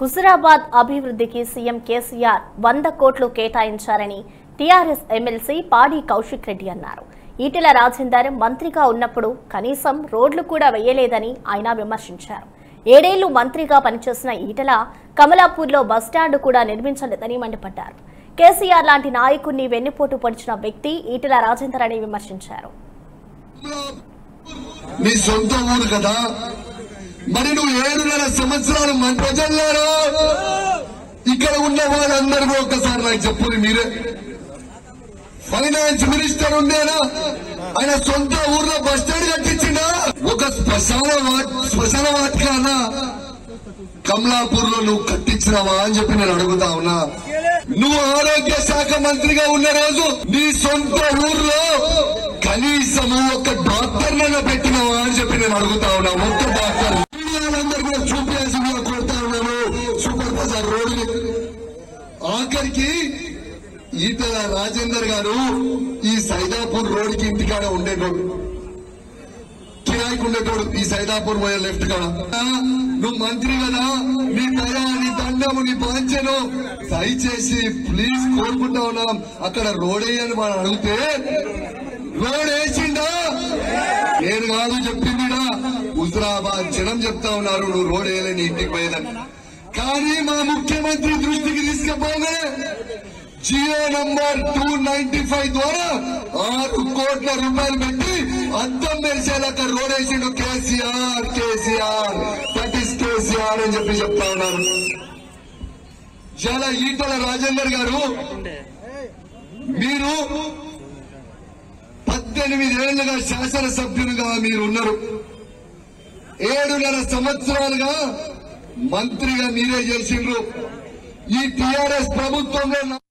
హుజురాబాద్ అభివృద్ధికి సీఎం కేసీఆర్ వంద కోట్లు కేటాయించారని టీఆర్ఎస్ ఎమ్మెల్సీ పాడి కౌశిక్ రెడ్డి అన్నారు ఈటెల రాజేందర్ మంత్రిగా ఉన్నప్పుడు కనీసం రోడ్లు కూడా వేయలేదని ఆయన విమర్శించారు ఏడేళ్లు మంత్రిగా పనిచేసిన ఈటెల కమలాపూర్లో బస్టాండ్ కూడా నిర్మించలేదని మండిపడ్డారు కేసీఆర్ లాంటి నాయకుడిని వెన్నుపోటు పొడిచిన వ్యక్తి ఈటెల రాజేందర్ అని విమర్శించారు నీ సొంత ఊరు కదా మరి నువ్వు ఏడున్నర సంవత్సరాలు మన ప్రజల్లారా ఇక్కడ ఉన్న వాళ్ళందరూ కూడా ఒక్కసారి నాకు చెప్పు మీరే ఫైనాన్స్ మినిస్టర్ ఉండేనా ఆయన సొంత ఊర్లో బస్ స్టాండ్ కట్టించిందా ఒక శ్మశాన వా- శ్మశాన వాటికానా కమలాపూర్ లో నువ్వు కట్టించినావా అని చెప్పి నేను అడుగుతా ఉన్నా నువ్వు ఆరోగ్య శాఖ మంత్రిగా ఉన్న రోజు నీ సొంత ఊర్లో కనీసము ఒక డాక్టర్ నన్ను పెట్టినావా అని చెప్పి నేను అడుగుతా ఉన్నా ఒక్క డాక్టర్ మీడియాలందరూ కూడా చూపేసి కూడా కొడతా ఉన్నాను సూపర్ బజార్ రోడ్డు ఆఖరికి ఈటల రాజేందర్ గారు ఈ సైదాపూర్ రోడ్డుకి ఇంటికాడ ఉండేటోడు కిరాయికి ఉండేటోడు ఈ సైదాపూర్ పోయే లెఫ్ట్ కాడ ఆ, నువ్వు మంత్రి కదా నీ దయ నీ దండము నీ పంచను దయచేసి ప్లీజ్ కోరుకుంటా ఉన్నాం అక్కడ రోడ్ వేయని మనం అడిగితే రోడ్ వేసిండా నేను కాదు చెప్పిందిడా హుజరాబాద్ జనం చెప్తా ఉన్నారు నువ్వు రోడ్ వేయలేని ఇంటికి పోయేదని కానీ మా ముఖ్యమంత్రి దృష్టికి తీసుకుపోలే GO number two ninety five ద్వారా ఆరు కోట్ల రూపాయలు పెట్టి అద్దం మెరిసేలాక రోడ్ వేసిండు కేసీఆర్ కేసీఆర్ దట్ ఈస్ కేసీఆర్ అని చెప్పి చెప్తా ఉన్నారు చాలా ఈటల రాజేందర్ గారు మీరు పద్దెనిమిది ఏళ్లుగా శాసనసభ్యులుగా మీరు ఉన్నారు ఏడున్నర సంవత్సరాలుగా మంత్రిగా మీరే చేసిండ్రు ఈ టిఆర్ఎస్ ప్రభుత్వంలో